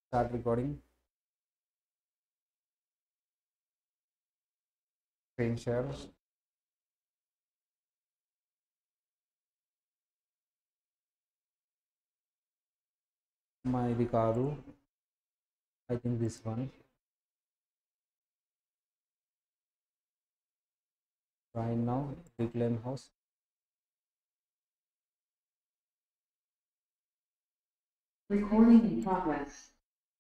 Start recording screen share మా ఇది కాదు I think this one right now reclaim house Recording in progress.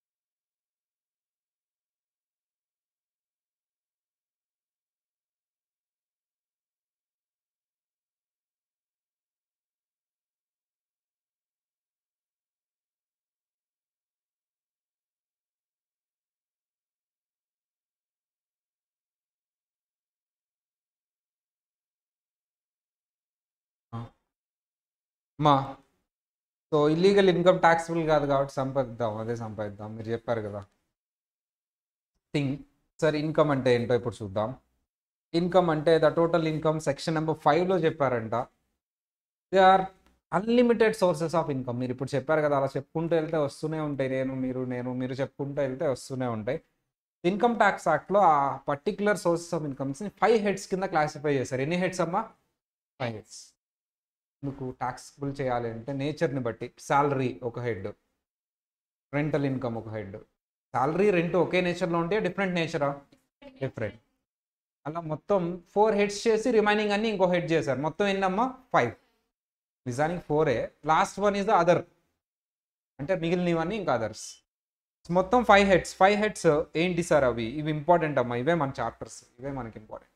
మా so illegal income taxable కాదు కాబట్టి సంపాదిద్దాం అదే సంపాదిద్దాం మీరు చెప్పారు కదా థింగ్ సార్ ఇన్కమ్ అంటే ఏంటో ఇప్పుడు చూద్దాం ఇన్కమ్ అంటే the total income section number ఫైవ్లో చెప్పారంట they are unlimited sources of income మీరు ఇప్పుడు చెప్పారు కదా అలా చెప్పుకుంటూ వెళ్తే వస్తూనే ఉంటాయి నేను మీరు నేను మీరు చెప్పుకుంటూ వెళ్తే వస్తూనే ఉంటాయి ఇన్కమ్ ట్యాక్స్ యాక్ట్లో ఆ పర్టికులర్ సోర్సెస్ ఆఫ్ ఇన్కమ్స్ని ఫైవ్ హెడ్స్ కింద క్లాసిఫై చేశారు ఎన్ని హెడ్స్ అమ్మా ఫైవ్ హెడ్స్ మీకు ట్యాక్సిబుల్ చేయాలి అంటే నేచర్ని బట్టి శాలరీ ఒక హెడ్ రెంటల్ ఇన్కమ్ ఒక హెడ్ శాలరీ రెంట్ ఒకే నేచర్లో ఉంటే డిఫరెంట్ నేచరా డిఫరెంట్ అలా మొత్తం ఫోర్ హెడ్స్ చేసి రిమైనింగ్ అన్ని ఇంకో హెడ్ చేశారు మొత్తం ఎన్నమ్మా ఫైవ్ నిజానికి ఫోరే last one is the other అంటే మిగిలినవన్నీ ఇంకా అదర్స్ మొత్తం ఫైవ్ హెడ్స్ ఫైవ్ హెడ్స్ ఏంటి సార్ అవి ఇవి ఇంపార్టెంట్ అమ్మా ఇవే మన చాప్టర్స్ ఇవే మనకి ఇంపార్టెంట్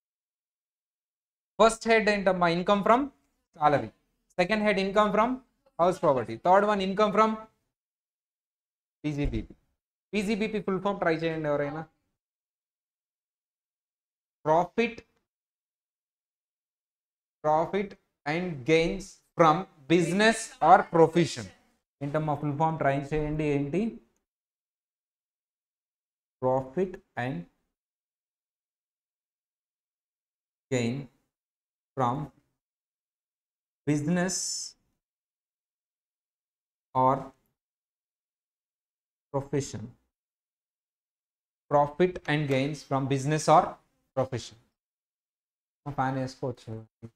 ఫస్ట్ హెడ్ ఏంటమ్మా income from salary. Second head income from house property. Third one income from PGBP. PGBP full form try చేయండి ఎవరైనా profit profit and gains from business or profession ఏంటమ్మా full form try చేయండి ఏంటి profit and gain from business or profession profit and gains from business or profession fan వేసుకోవచ్చు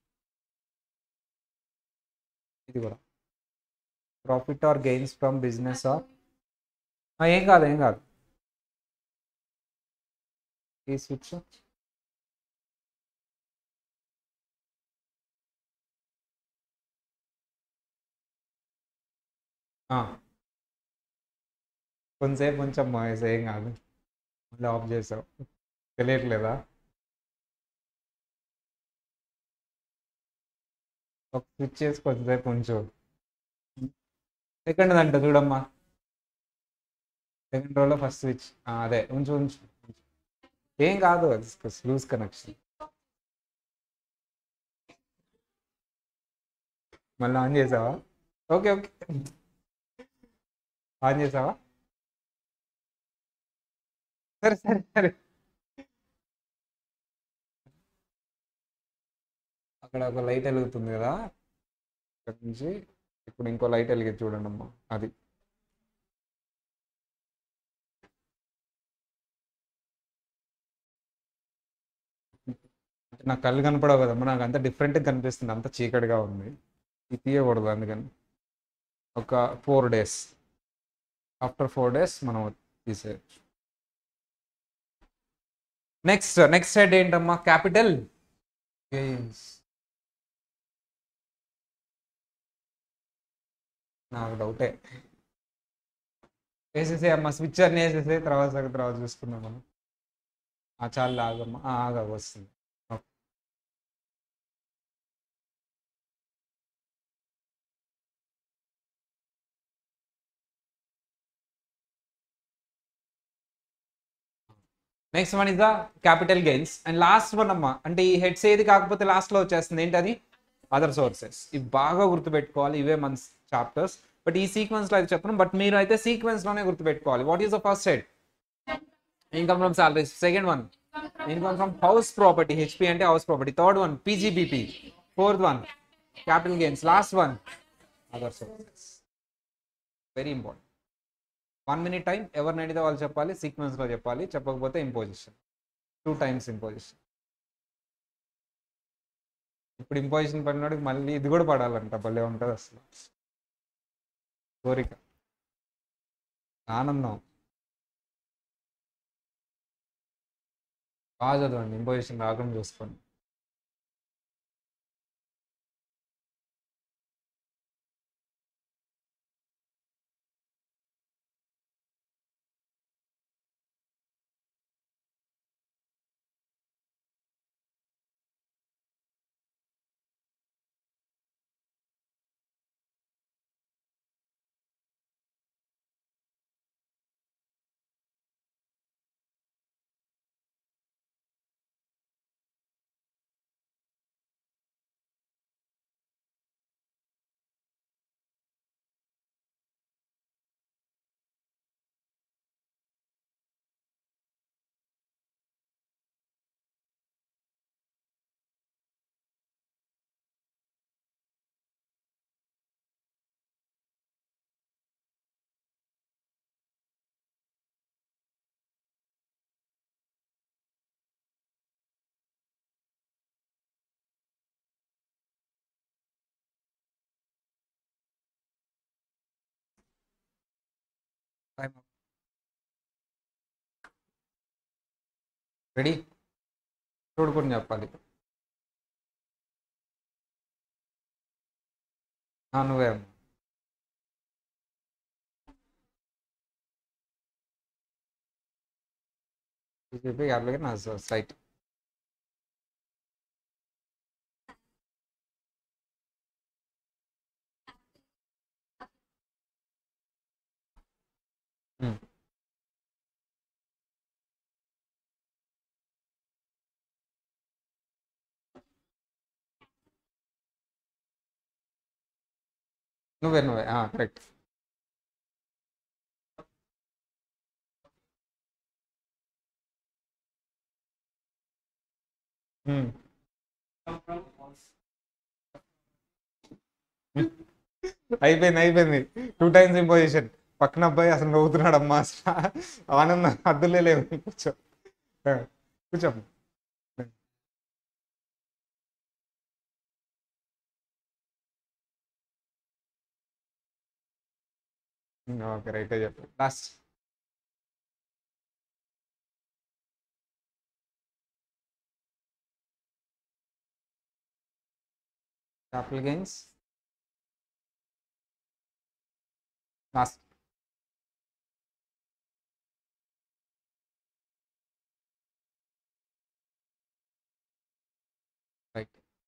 ఇది కూడా profit or gains from business or ఏం కాదు ఏం కాదు ఈ స్విచ్ కొంతసేపు కొంచెం వాయిస్ ఏం కాదు మళ్ళీ ఆఫ్ చేసావు తెలియట్లేదా ఒక స్విచ్ చేసి కొంతసేపు ఉంచు సెకండ్ అంట చూడమ్మా సెకండ్ రోలో ఫస్ట్ స్విచ్ అదే ఉంచు ఉంచు ఏం కాదు లూజ్ కనెక్షన్ మళ్ళీ ఆన్ చేసావా ఓకే ఓకే ఆన్ చేసావా సరే సరే సరే అక్కడ ఒక లైట్ వెలుగుతుంది కదా అక్కడ నుంచి ఇప్పుడు ఇంకో లైట్ వెలిగి చూడండి అమ్మా అది అంటే నాకు కళ్ళు కనపడవు కదమ్మా నాకు అంత డిఫరెంట్గా కనిపిస్తుంది అంత చీకటిగా ఉంది ఇది తీయకూడదు అందుకని ఒక four days after four days మనం తీసేయచ్చు నెక్స్ట్ నెక్స్ట్ సైడ్ ఏంటమ్మా క్యాపిటల్ గెయిన్స్ నాకు డౌటే వేసేసే అమ్మ స్విచ్ అన్ని వేసేసే తర్వాత సగం తర్వాత చూసుకుందాం మనం ఆ చాలా ఆగమ్మా ఆ, ఆగ వస్తుంది okay. Next one is the capital gains and last one అమ్మా అంటే ఈ హెడ్స్ ఏది కాకపోతే లాస్ట్ లో వచ్చేస్తుంది ఏంటి అది అదర్ సోర్సెస్ ఇవి బాగా గుర్తుపెట్టుకోవాలి ఇవే మన చాప్టర్స్ బట్ ఈ సీక్వెన్స్ లో అయితే చెప్తున్నాం బట్ మీరు అయితే సీక్వెన్స్ లోనే గుర్తుపెట్టుకోవాలి what is the first head income from salaries second one income from house property HP అంటే house property third one PGBP fourth one capital gains last one other sources very important one minute time ఎవరిని అడిగితే వాళ్ళు చెప్పాలి సీక్వెన్స్లో చెప్పాలి చెప్పకపోతే imposition two times imposition ఇప్పుడు imposition పడినోడికి మళ్ళీ ఇది కూడా పడాలంట భలే ఉంటుంది అసలు కోరిక ఆనందం బాగా చదవండి ఇంపోజిషన్ రాకుండా చూసుకోండి రెడీ చూడుకుని చెప్పాలి ఆ, నువ్వే అమ్మ. ఇది చెప్పి అట్లాగే నా సైట్ నువ్వే నువ్వే కరెక్ట్ అయిపోయింది అయిపోయింది టూ టైమ్స్ ఇంపోజిషన్ పక్కన అబ్బాయి అసలు నవ్వుతున్నాడు అమ్మా అసలు ఆనందం అద్దులే లేవు కూర్చో ఆ, కూర్చో ఓకే రైట్ చెప్పు last capital gains last right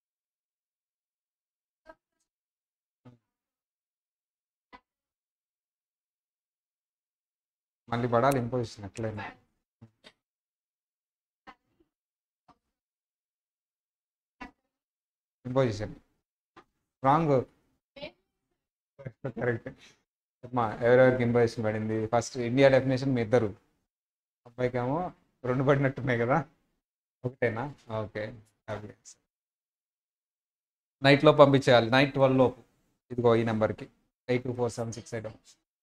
మళ్ళీ పడాలి ఇంపోజిషన్ ఎట్లయినా ఇంపోజిషన్ రాంగ్ కరెక్ట్ అమ్మా ఎవరెవరికి ఇంపోజిషన్ పడింది ఫస్ట్ ఇండియా డెఫినేషన్ మీ ఇద్దరు అబ్బాయికేమో రెండు పడినట్టున్నాయి కదా ఒకటేనా ఓకే నైట్లో పంపించేయాలి నైట్ ట్వెల్వ్ లోపు ఇదిగో ఈ నెంబర్కి eight two four seven six eight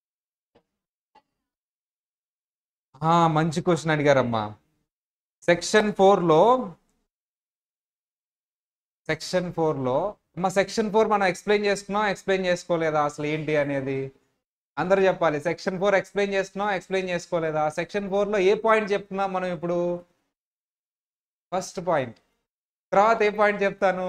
మంచి క్వశ్చన్ అడిగారమ్మా సెక్షన్ ఫోర్లో సెక్షన్ ఫోర్లో అమ్మ సెక్షన్ ఫోర్ మనం ఎక్స్ప్లెయిన్ చేసుకున్నాం ఎక్స్ప్లెయిన్ చేసుకోలేదా అసలు ఏంటి అనేది అందరు చెప్పాలి సెక్షన్ ఫోర్ ఎక్స్ప్లెయిన్ చేసుకున్నాం ఎక్స్ప్లెయిన్ చేసుకోలేదా సెక్షన్ ఫోర్లో ఏ పాయింట్ చెప్తున్నాం మనం ఇప్పుడు ఫస్ట్ పాయింట్ తర్వాత ఏ పాయింట్ చెప్తాను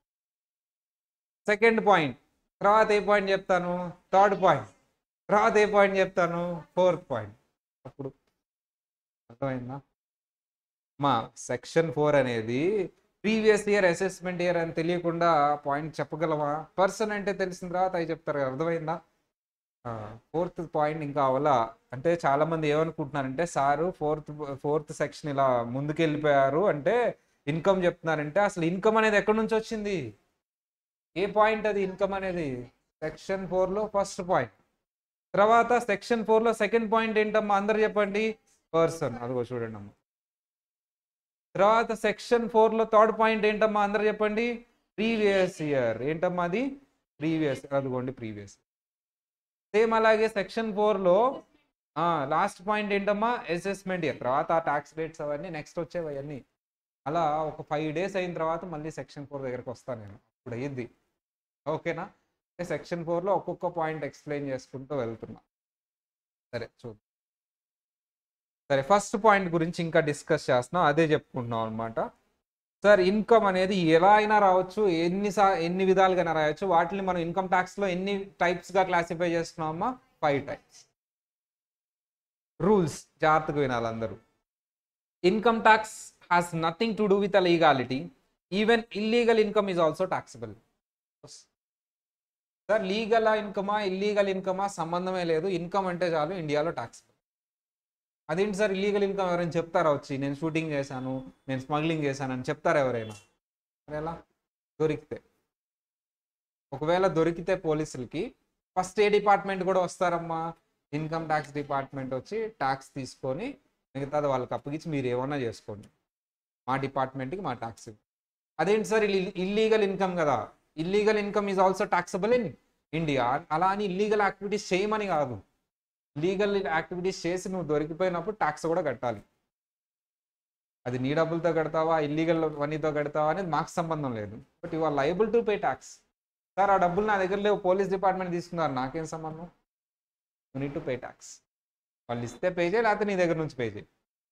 సెకండ్ పాయింట్ తర్వాత ఏ పాయింట్ చెప్తాను థర్డ్ పాయింట్ తర్వాత ఏ పాయింట్ చెప్తాను ఫోర్త్ పాయింట్ అప్పుడు అర్థమైందా మా సెక్షన్ ఫోర్ అనేది ప్రీవియస్ ఇయర్ అసెస్మెంట్ ఇయర్ అని తెలియకుండా పాయింట్ చెప్పగలమా పర్సన్ అంటే తెలిసిన తర్వాత అవి చెప్తారు కదా అర్థమైందా ఫోర్త్ పాయింట్ ఇంకా అవలా అంటే చాలా మంది ఏమనుకుంటున్నారంటే సారు ఫోర్త్ ఫోర్త్ సెక్షన్ ఇలా ముందుకు వెళ్ళిపోయారు అంటే ఇన్కమ్ చెప్తున్నారంటే అసలు ఇన్కమ్ అనేది ఎక్కడి నుంచి వచ్చింది ఏ పాయింట్ అది ఇన్కమ్ అనేది సెక్షన్ ఫోర్లో ఫస్ట్ పాయింట్ తర్వాత సెక్షన్ ఫోర్లో సెకండ్ పాయింట్ ఏంటమ్మా అందరు చెప్పండి పర్సన్ అదిగో చూడండి అమ్మా తర్వాత సెక్షన్ ఫోర్లో థర్డ్ పాయింట్ ఏంటమ్మా అందరు చెప్పండి ప్రీవియస్ ఇయర్ ఏంటమ్మా అది ప్రీవియస్ అదిగోండి ప్రీవియస్ సేమ్ అలాగే సెక్షన్ ఫోర్లో లాస్ట్ పాయింట్ ఏంటమ్మా అసెస్మెంట్ ఇయర్ తర్వాత ట్యాక్స్ రేట్స్ అవన్నీ నెక్స్ట్ వచ్చేవి అవన్నీ అలా ఒక ఫైవ్ డేస్ అయిన తర్వాత మళ్ళీ సెక్షన్ ఫోర్ దగ్గరకు వస్తాను నేను ఇప్పుడు అయ్యింది ఓకేనా సెక్షన్ ఫోర్లో ఒక్కొక్క పాయింట్ ఎక్స్ప్లెయిన్ చేసుకుంటూ వెళ్తున్నా సరే చూద్దాం సరే ఫస్ట్ పాయింట్ గురించి ఇంకా డిస్కస్ చేస్తున్నాం అదే చెప్పుకుంటున్నాం అనమాట సార్ ఇన్కమ్ అనేది ఎలా అయినా రావచ్చు ఎన్ని సా ఎన్ని విధాలుగా రాయొచ్చు వాటిని మనం ఇన్కమ్ ట్యాక్స్లో ఎన్ని టైప్స్గా క్లాసిఫై చేస్తున్నామా ఫైవ్ టైప్స్ రూల్స్ జాగ్రత్తగా వినాలి అందరూ income tax has nothing to do with a legality even illegal income is also taxable sir legal ఇన్కమా ఇల్లీగల్ ఇన్కమా సంబంధమే లేదు ఇన్కమ్ అంటే చాలు ఇండియాలో ట్యాక్సిబుల్ అదేంటి సార్ ఇల్లీగల్ ఇన్కమ్ ఎవరైనా చెప్తారా వచ్చి నేను షూటింగ్ చేశాను నేను స్మగ్లింగ్ చేశాను అని చెప్తారా ఎవరైనా మరి ఎలా దొరికితే ఒకవేళ దొరికితే పోలీసులకి ఫస్ట్ ఏ డిపార్ట్మెంట్ కూడా వస్తారమ్మా ఇన్కమ్ ట్యాక్స్ డిపార్ట్మెంట్ వచ్చి ట్యాక్స్ తీసుకొని మిగతాది వాళ్ళకి అప్పగించి మీరు ఏమన్నా చేసుకోండి మా డిపార్ట్మెంట్కి మా ట్యాక్స్ అదేంటి సార్ ఇల్లీగల్ ఇన్కమ్ కదా illegal income is also taxable in India అలా అని ఇల్లీగల్ యాక్టివిటీస్ చేయమని కాదు లీగల్ యాక్టివిటీస్ చేసి నువ్వు దొరికిపోయినప్పుడు ట్యాక్స్ కూడా కట్టాలి అది నీ డబ్బులతో కడతావా ఇల్లీగల్ మనీతో కడతావా అనేది మాకు సంబంధం లేదు but you are liable to pay tax sir ఆ డబ్బులు నా దగ్గర లేవు పోలీస్ డిపార్ట్మెంట్ తీసుకున్నారు నాకేం సంబంధం you need to pay tax వాళ్ళు ఇస్తే పే చేయి లేకపోతే నీ దగ్గర నుంచి పే చేయి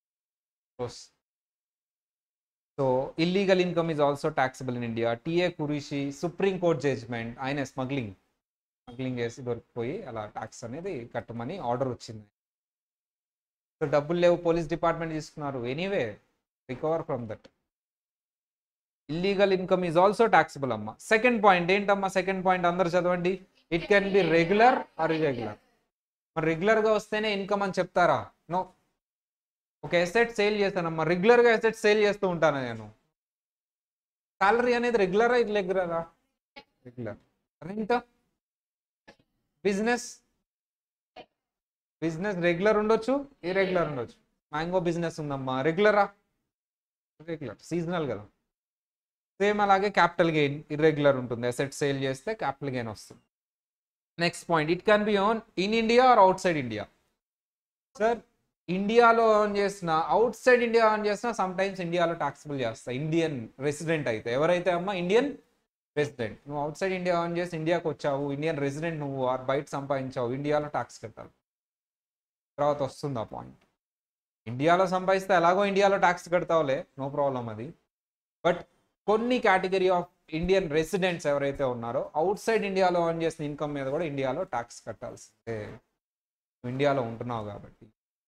so illegal income is also taxable in India T A Qureshi supreme court judgment ఆయన స్మగ్లింగ్ స్మగ్లింగ్ చేసి దొరికిపోయి అలా ట్యాక్స్ అనేది కట్టమని ఆర్డర్ వచ్చింది సో డబ్బులు లేవు పోలీస్ డిపార్ట్మెంట్ తీసుకున్నారు anyway recover from that illegal income is also taxable అమ్మా సెకండ్ పాయింట్ ఏంటమ్మా సెకండ్ పాయింట్ అందరు చదవండి it can be regular or irregular మరి రెగ్యులర్గా వస్తేనే ఇన్కమ్ అని చెప్తారా నో ఒక ఎసెట్ సేల్ చేస్తానమ్మా రెగ్యులర్గా ఎసెట్ సేల్ చేస్తూ ఉంటాను నేను సాలరీ అనేది రెగ్యులరా ఇర్రెగ్యులరా regular rent business business regular ఉండొచ్చు ఇరెగ్యులర్ ఉండొచ్చు మ్యాంగో బిజినెస్ ఉందమ్మా రెగ్యులరా రెగ్యులర్ సీజనల్ కదా సేమ్ అలాగే క్యాపిటల్ గెయిన్ ఇర్రెగ్యులర్ ఉంటుంది అసెట్ సేల్ చేస్తే క్యాపిటల్ గెయిన్ వస్తుంది next point it can be own in India or outside India sir ఇండియాలో ఆన్ చేసిన అవుట్ సైడ్ ఇండియా ఆన్ చేసినా సమ్ టైమ్స్ ఇండియాలో టాక్సిబుల్ చేస్తా ఇండియన్ రెసిడెంట్ అయితే ఎవరైతే అమ్మా ఇండియన్ రెసిడెంట్ నువ్వు అవుట్ సైడ్ ఇండియా ఆన్ చేసి ఇండియాకి వచ్చావు ఇండియన్ రెసిడెంట్ నువ్వు ఆర్ బయట సంపాదించావు ఇండియాలో ట్యాక్స్ కట్టాలి తర్వాత వస్తుంది ఆ పాయింట్ ఇండియాలో సంపాదిస్తే ఎలాగో ఇండియాలో ట్యాక్స్ కడతావులే నో ప్రాబ్లం అది బట్ కొన్ని కేటగిరీ ఆఫ్ ఇండియన్ రెసిడెంట్స్ ఎవరైతే ఉన్నారో అవుట్ సైడ్ ఇండియాలో ఆన్ చేసిన ఇన్కమ్ మీద కూడా ఇండియాలో ట్యాక్స్ కట్టాల్సిందే నువ్వు ఇండియాలో ఉంటున్నావు కాబట్టి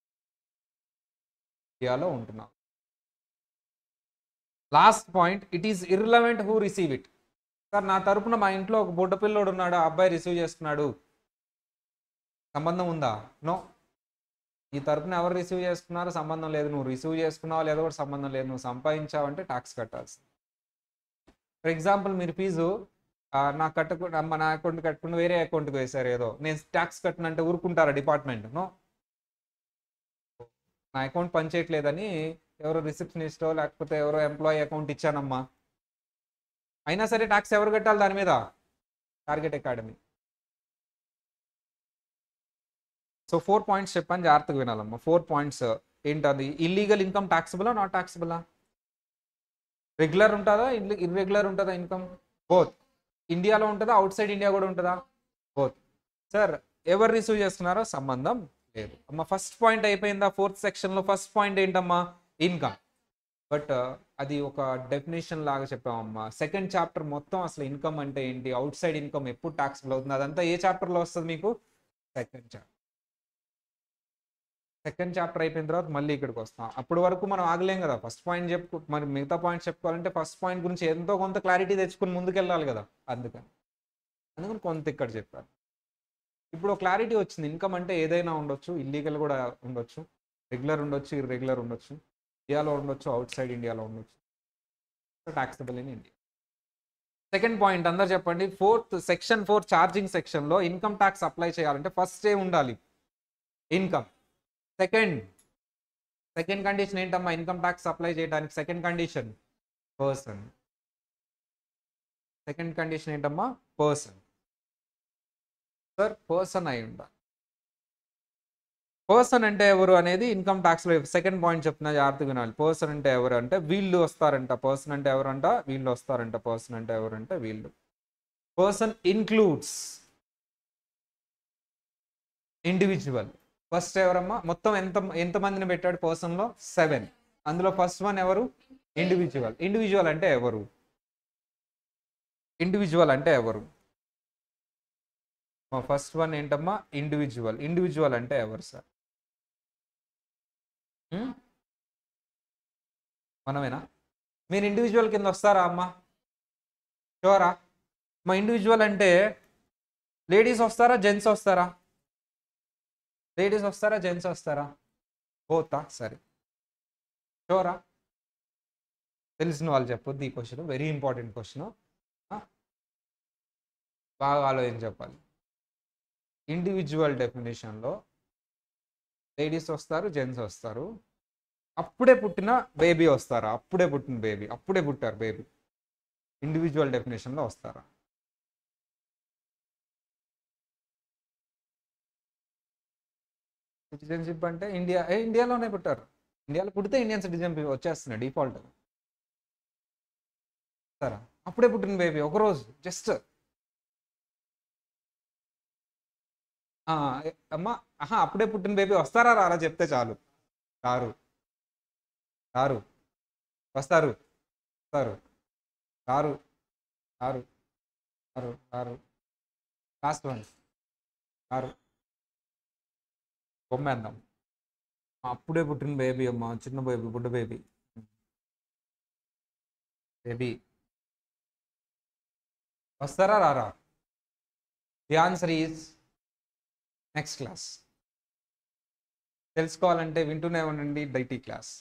ఇండియాలో ఉంటున్నావు last point it is irrelevant who receive it sir నా తరపున మా ఇంట్లో ఒక బుడ్డ పిల్లోడు ఉన్నాడు ఆ అబ్బాయి రిసీవ్ చేసుకున్నాడు సంబంధం ఉందా నో ఈ తరపున ఎవరు రిసీవ్ చేసుకున్నారో సంబంధం లేదు నువ్వు రిసీవ్ చేసుకున్నావా లేదో కూడా సంబంధం లేదు నువ్వు సంపాదించావంటే ట్యాక్స్ కట్టాల్సింది ఫర్ ఎగ్జాంపుల్ మీరు ఫీజు నాకు కట్టకు మా నా అకౌంట్ కట్టుకుని వేరే అకౌంట్కి వేశారు ఏదో నేను ట్యాక్స్ కట్టినంటే ఊరుకుంటారా డిపార్ట్మెంట్ నో నా అకౌంట్ పనిచేయట్లేదని ఎవరో రిసెప్షనిస్టో లేకపోతే ఎవరో ఎంప్లాయీ అకౌంట్ ఇచ్చానమ్మా అయినా సరే ట్యాక్స్ ఎవరు కట్టాలి దాని మీద Target Academy so four points చెప్పని జాగ్రత్తగా వినాలమ్మా ఫోర్ పాయింట్స్ ఏంటది ఇల్లీగల్ ఇన్కమ్ ట్యాక్సిబులా నాట్ ట్యాక్సిబులా రెగ్యులర్ ఉంటుందా ఇర్రెగ్యులర్ ఉంటుందా ఇన్కమ్ బోత్ ఇండియాలో ఉంటుందా అవుట్ సైడ్ ఇండియా కూడా ఉంటుందా బోత్ సార్ ఎవరు రిసీవ్ చేస్తున్నారో సంబంధం లేదు అమ్మ ఫస్ట్ పాయింట్ అయిపోయిందా ఫోర్త్ సెక్షన్లో ఫస్ట్ పాయింట్ ఏంటమ్మా ఇన్కమ్ బట్ అది ఒక డెఫినేషన్ లాగా చెప్పామమ్మా సెకండ్ చాప్టర్ మొత్తం అసలు ఇన్కమ్ అంటే ఏంటి అవుట్ సైడ్ ఇన్కమ్ ఎప్పుడు ట్యాక్సిబుల్ అవుతుంది అదంతా ఏ చాప్టర్లో వస్తుంది మీకు సెకండ్ చాప్టర్ సెకండ్ చాప్టర్ అయిపోయిన తర్వాత మళ్ళీ ఇక్కడికి వస్తాం అప్పటి వరకు మనం ఆగలేం కదా ఫస్ట్ పాయింట్ చెప్పు మరి మిగతా పాయింట్ చెప్పుకోవాలంటే ఫస్ట్ పాయింట్ గురించి ఎంతో కొంత క్లారిటీ తెచ్చుకుని ముందుకెళ్ళాలి కదా అందుకని అందుకని కొంత ఇక్కడ చెప్పారు ఇప్పుడు క్లారిటీ వచ్చింది ఇన్కమ్ అంటే ఏదైనా ఉండొచ్చు ఇల్లీగల్ కూడా ఉండొచ్చు రెగ్యులర్ ఉండొచ్చు ఇర్రెగ్యులర్ ఉండొచ్చు ఇండియాలో ఉండొచ్చు అవుట్ సైడ్ ఇండియాలో ఉండొచ్చు taxable in India second point అందరు చెప్పండి ఫోర్త్ సెక్షన్ ఫోర్ ఛార్జింగ్ సెక్షన్లో ఇన్కమ్ ట్యాక్స్ అప్లై చేయాలంటే ఫస్ట్ ఏ ఉండాలి ఇన్కమ్ సెకండ్ సెకండ్ కండిషన్ ఏంటమ్మా ఇన్కమ్ ట్యాక్స్ అప్లై చేయడానికి second condition person second condition ఏంటమ్మా పర్సన్ సార్ పర్సన్ అయి ఉండాలి పర్సన్ అంటే ఎవరు అనేది ఇన్కమ్ ట్యాక్స్లో సెకండ్ పాయింట్ చెప్తున్నా జాగ్రత్తగా వినాలి పర్సన్ అంటే ఎవరు అంటే వీళ్ళు వస్తారంట పర్సన్ అంటే ఎవరంట వీళ్ళు వస్తారంట పర్సన్ అంటే ఎవరంటే వీళ్ళు పర్సన్ ఇన్క్లూడ్స్ ఇండివిజువల్ ఫస్ట్ ఎవరమ్మా మొత్తం ఎంత ఎంతమందిని పెట్టాడు పర్సన్లో సెవెన్ అందులో ఫస్ట్ వన్ ఎవరు ఇండివిజువల్ ఇండివిజువల్ అంటే ఎవరు ఇండివిజువల్ అంటే ఎవరు మా ఫస్ట్ వన్ ఏంటమ్మా ఇండివిజువల్ ఇండివిజువల్ అంటే ఎవరు సార్ హ్మ్? మనమేనా మీరు ఇండివిజువల్ కింద వస్తారా అమ్మా షూరా మా ఇండివిజువల్ అంటే లేడీస్ వస్తారా జెంట్స్ వస్తారా లేడీస్ వస్తారా జెంట్స్ వస్తారా పోతా సరే షూరా తెలిసిన వాళ్ళు చెప్పొద్దు ఈ క్వశ్చన్ వెరీ ఇంపార్టెంట్ క్వశ్చన్ బాగా ఆలోచన చెప్పాలి ఇండివిజువల్ డెఫినేషన్లో లేడీస్ వస్తారు జెంట్స్ వస్తారు అప్పుడే పుట్టిన బేబీ వస్తారా అప్పుడే పుట్టిన బేబీ అప్పుడే పుట్టారు బేబీ ఇండివిజువల్ డెఫినేషన్లో వస్తారా సిటిజన్షిప్ అంటే ఇండియా ఏ ఇండియాలోనే పుట్టారు ఇండియాలో పుడితే ఇండియన్ సిటిజన్ వచ్చేస్తున్నాయి డిఫాల్ట్ సరే అప్పుడే పుట్టిన బేబీ ఒకరోజు జస్ట్ అమ్మా ఆహా అప్పుడే పుట్టిన బేబీ వస్తారా రారా చెప్తే చాలు రారు రారు వస్తారు వస్తారు రారు రారు రారు రారు లాస్ట్ వన్ రారు బొమ్మేద్దాం అప్పుడే పుట్టిన బేబీ అమ్మా చిన్న బేబీ బుడ్డ బేబీ బేబీ వస్తారా రారా the answer is next class తెలుసుకోవాలంటే వింటూనే ఉండండి డైటీ క్లాస్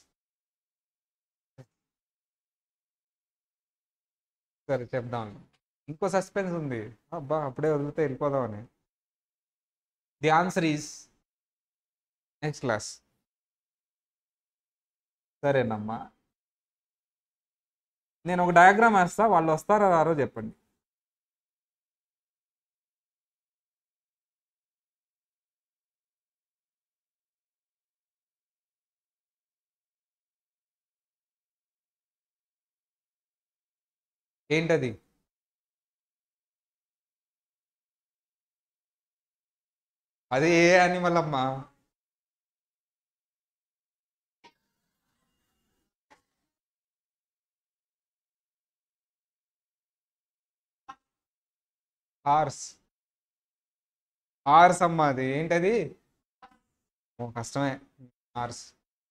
సరే చెప్దాం ఇంకో సస్పెన్స్ ఉంది అబ్బా అప్పుడే వదిలితే వెళ్ళిపోదామని the answer is next class సరేనమ్మా నేను ఒక డయాగ్రామ్ వేస్తా వాళ్ళు వస్తారో రారో చెప్పండి ఏంటది అది ఏ యానిమల్ అమ్మా హార్స్ హార్స్ అమ్మా అది ఏంటది ఓ కష్టమే హార్స్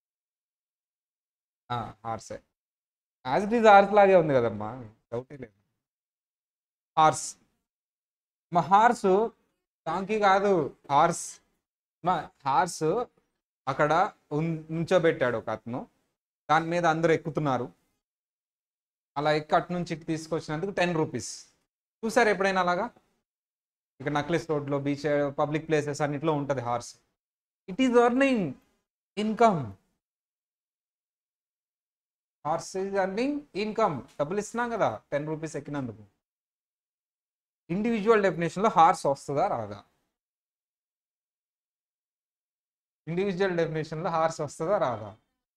హార్సే యాజ్ ఇట్ ఈజ్ హార్స్ లాగే ఉంది కదమ్మా డౌటే లేదు హార్స్ మా హార్స్ డాంకీ కాదు హార్స్ మా హార్స్ అక్కడ ఉన్- నుంచోబెట్టాడు ఒక అతను దాని మీద అందరూ ఎక్కుతున్నారు అలా ఎక్కి అటు నుంచి ఇటు తీసుకొచ్చినందుకు టెన్ రూపీస్ చూసారు ఎప్పుడైనా అలాగా ఇక నక్లెస్ రోడ్లో బీచ్ పబ్లిక్ ప్లేసెస్ అన్నిట్లో ఉంటుంది horse it is earning income horse is earning income డబ్బులు ఇస్తున్నాం కదా టెన్ రూపీస్ ఎక్కినందుకు ఇండివిజువల్ డెఫినేషన్లో హార్స్ వస్తుందా రాదా ఇండివిజువల్ డెఫినేషన్లో హార్స్ వస్తుందా రాదా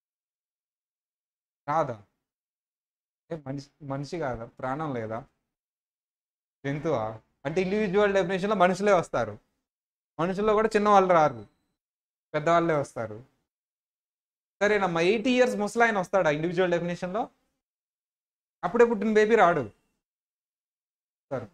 రాదా ఏ మనిషి మనిషి కాదా ప్రాణం లేదా జంతువా అంటే ఇండివిజువల్ డెఫినేషన్లో మనుషులే వస్తారు మనుషుల్లో కూడా చిన్నవాళ్ళు రారు పెద్దవాళ్ళే వస్తారు సరేనమ్మా ఎయిటీ ఇయర్స్ ముసలాయన వస్తాడా ఇండివిజువల్ డెఫినేషన్లో అప్పుడే పుట్టిన బేబీ రాడు సార్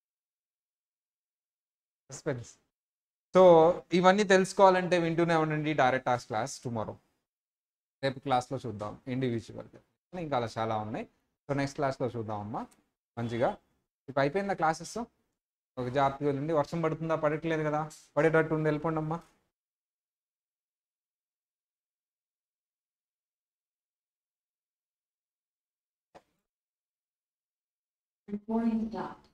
సస్పెన్స్ సో ఇవన్నీ తెలుసుకోవాలంటే వింటూనే ఉండండి డైరెక్ట్ టాస్ క్లాస్ టుమారో రేపు క్లాస్లో చూద్దాం ఇండివిజువల్ ఇంకా అలా చాలా ఉన్నాయి సో నెక్స్ట్ క్లాస్లో చూద్దాం అమ్మా మంచిగా ఇప్పుడు అయిపోయిందా క్లాసెస్ ఒక జాగ్రత్తగా వెళ్ళండి వర్షం పడుతుందా పడట్లేదు కదా పడేటట్టు ఉంది వెళ్ళిపోండి అమ్మా Recording stopped.